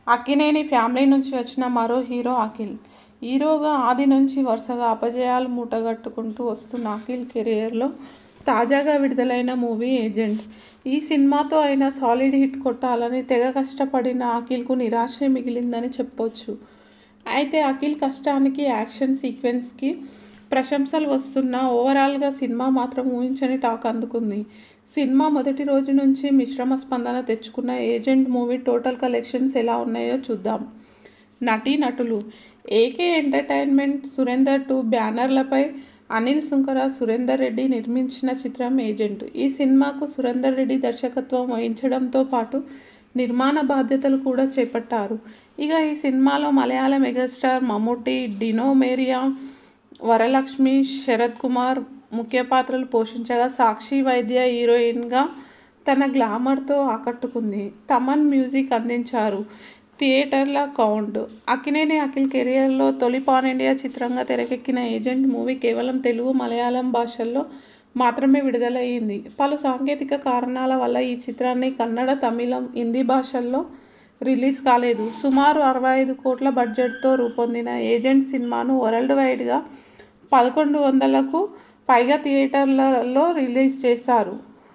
Akkineni family నుంచి వచ్చిన మరో హీరో అఖిల్ హీరోగా ఆది నుంచి వరుసగా అపజయాలు మూటగట్టుకుంటూ వస్తున్న అఖిల్ కెరియర్లో తాజాగా విడుదలైన మూవీ ఏజెంట్ ఈ సినిమాతో అయినా సాలిడ్ హిట్ కొట్టాలని తెగ కష్టపడిన అఖిల్కు నిరాశే మిగిలిందని చెప్పొచ్చు అయితే అఖిల్ కష్టానికి యాక్షన్ సీక్వెన్స్కి ప్రశంసలు వస్తున్నా ఓవరాల్గా సినిమా మాత్రం ఊహించని టాక్ అందుకుంది సినిమా మొదటి రోజు నుంచి మిశ్రమ స్పందన తెచ్చుకున్న ఏజెంట్ మూవీ టోటల్ కలెక్షన్స్ ఎలా ఉన్నాయో చూద్దాం నటీ నటులు ఏకే ఎంటర్టైన్మెంట్ సురేందర్ టూ బ్యానర్లపై అనిల్ సుంకర సురేందర్ రెడ్డి నిర్మించిన చిత్రం ఏజెంట్ ఈ సినిమాకు సురేందర్ రెడ్డి దర్శకత్వం వహించడంతో పాటు నిర్మాణ బాధ్యతలు కూడా చేపట్టారు ఇక ఈ సినిమాలో మలయాళ మెగాస్టార్ మమ్ముట్టి డినో మేరియా వరలక్ష్మి శరత్ కుమార్ ముఖ్య పాత్రలు పోషించగా సాక్షి వైద్య హీరోయిన్గా తన గ్లామర్తో ఆకట్టుకుంది తమన్ మ్యూజిక్ అందించారు థియేటర్ల కౌంట్ అక్కినేని అఖిల్ కెరియర్లో తొలి పాన్ ఇండియా చిత్రంగా తెరకెక్కిన ఏజెంట్ మూవీ కేవలం తెలుగు మలయాళం భాషల్లో మాత్రమే విడుదలయ్యింది పలు సాంకేతిక కారణాల వల్ల ఈ చిత్రాన్ని కన్నడ తమిళం హిందీ భాషల్లో రిలీజ్ కాలేదు సుమారు అరవై ఐదు కోట్ల బడ్జెట్తో రూపొందిన ఏజెంట్ సినిమాను వరల్డ్ వైడ్గా పదకొండు వందలకు పైగా థియేటర్లలో రిలీజ్ చేశారు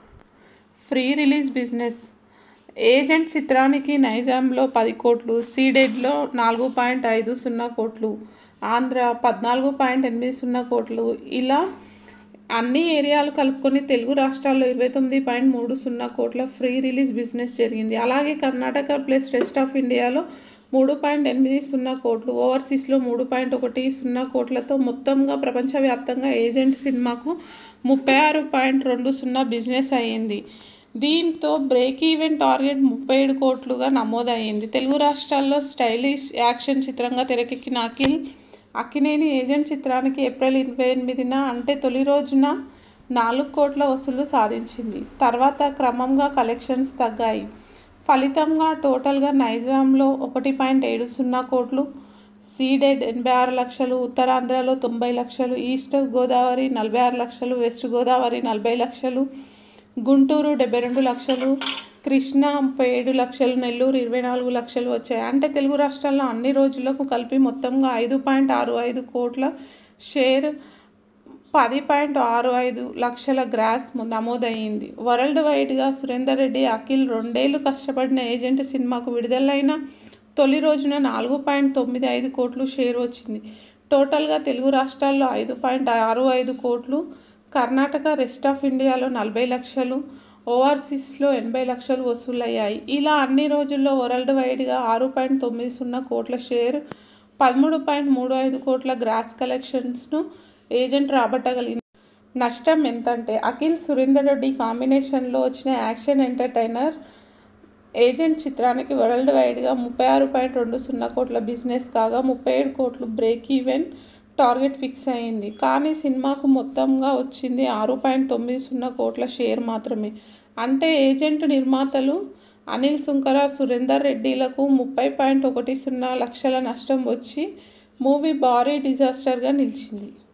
ఫ్రీ రిలీజ్ బిజినెస్ ఏజెంట్ చిత్రానికి నైజాంలో పది కోట్లు సీడెడ్లో నాలుగు పాయింట్ ఐదు సున్నా కోట్లు ఆంధ్ర పద్నాలుగు పాయింట్ ఎనిమిది సున్నా కోట్లు ఇలా అన్ని ఏరియాలు కలుపుకొని తెలుగు రాష్ట్రాల్లో ఇరవై తొమ్మిది పాయింట్ మూడు సున్నా కోట్ల ఫ్రీ రిలీజ్ బిజినెస్ జరిగింది అలాగే కర్ణాటక ప్లస్ రెస్ట్ ఆఫ్ ఇండియాలో మూడు పాయింట్ ఎనిమిది సున్నా కోట్లు ఓవర్సీస్లో మూడు పాయింట్ ఒకటి సున్నా కోట్లతో మొత్తంగా ప్రపంచవ్యాప్తంగా ఏజెంట్ సినిమాకు ముప్పై ఆరు పాయింట్ రెండు సున్నా బిజినెస్ అయ్యింది దీంతో బ్రేక్ ఈవెన్ టార్గెట్ ముప్పై ఏడు కోట్లుగా నమోదయ్యింది తెలుగు రాష్ట్రాల్లో స్టైలిష్ యాక్షన్ చిత్రంగా తెరకెక్కిన అఖిల్ అక్కినేని ఏజెంట్ చిత్రానికి ఏప్రిల్ ఇరవై ఎనిమిదిన అంటే తొలి రోజున నాలుగు కోట్ల వసూలు సాధించింది తర్వాత క్రమంగా కలెక్షన్స్ తగ్గాయి ఫలితంగా టోటల్గా నైజాంలో ఒకటి పాయింట్ ఏడు సున్నా కోట్లు సీడెడ్ ఎనభై ఆరు లక్షలు ఉత్తరాంధ్రలో తొంభై లక్షలు ఈస్ట్ గోదావరి నలభై ఆరు లక్షలు వెస్ట్ గోదావరి నలభై లక్షలు గుంటూరు డెబ్బై రెండు లక్షలు కృష్ణా ముప్పై ఏడు లక్షలు నెల్లూరు ఇరవై నాలుగు లక్షలు వచ్చాయి అంటే తెలుగు రాష్ట్రాల్లో అన్ని రోజులకు కలిపి మొత్తంగా ఐదు పాయింట్ ఆరు ఐదు కోట్ల షేర్ పది పాయింట్ ఆరు ఐదు లక్షల గ్రాస్ నమోదయ్యింది వరల్డ్ వైడ్గా సురేందర్ రెడ్డి అఖిల్ రెండేళ్లు కష్టపడిన ఏజెంట్ సినిమాకు విడుదలైన తొలి రోజున నాలుగు పాయింట్ తొమ్మిది ఐదు కోట్లు షేర్ వచ్చింది టోటల్గా తెలుగు రాష్ట్రాల్లో ఐదు పాయింట్ ఆరు ఐదు కోట్లు కర్ణాటక రెస్ట్ ఆఫ్ ఇండియాలో నలభై లక్షలు ఓవర్సీస్లో ఎనభై లక్షలు వసూలయ్యాయి ఇలా అన్ని రోజుల్లో వరల్డ్ వైడ్గా ఆరు పాయింట్ తొమ్మిది సున్నా కోట్ల షేర్ పదమూడు పాయింట్ మూడు ఐదు కోట్ల గ్రాస్ కలెక్షన్స్ను ఏజెంట్ రాబట్టగలిగింది నష్టం ఎంతంటే అఖిల్ సురేందర్ రెడ్డి కాంబినేషన్లో వచ్చిన యాక్షన్ ఎంటర్టైనర్ ఏజెంట్ చిత్రానికి వరల్డ్ వైడ్గా ముప్పై ఆరు పాయింట్ రెండు సున్నా కోట్ల బిజినెస్ కాగా ముప్పై ఏడు కోట్లు బ్రేక్ ఈవెన్ టార్గెట్ ఫిక్స్ అయింది కానీ సినిమాకు మొత్తంగా వచ్చింది ఆరు పాయింట్ తొమ్మిది సున్నా కోట్ల షేర్ మాత్రమే అంటే ఏజెంట్ నిర్మాతలు అనిల్ సుంకర సురేందర్ రెడ్డిలకు ముప్పై పాయింట్ ఒకటి సున్నా లక్షల నష్టం వచ్చి మూవీ భారీ డిజాస్టర్గా నిలిచింది